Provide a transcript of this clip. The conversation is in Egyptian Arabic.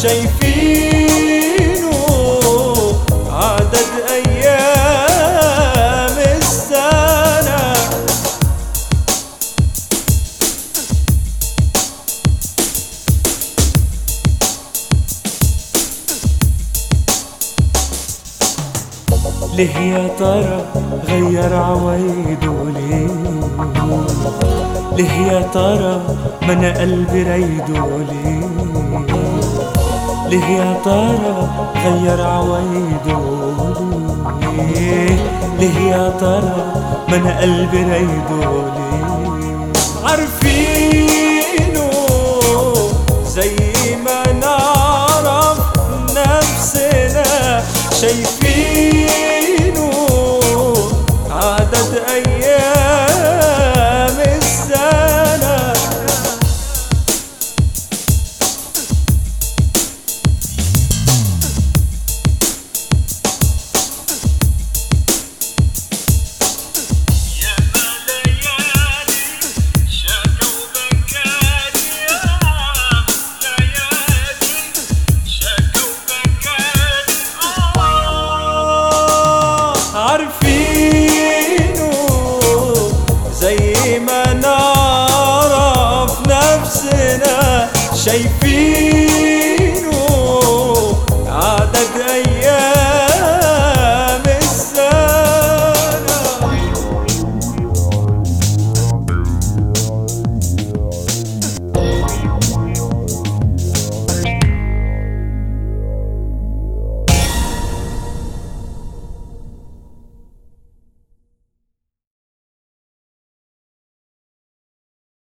شايفينه عدد أيام السنة ليه يا ترى غير عوايده ليه ليه يا ترى ما انا قلبي رايده ليه ليه يا ترى غير عوايده ليه ليه يا ترى ما انا قلبي رايده ليه عارفينه زي ما نعرف نفسنا شايفين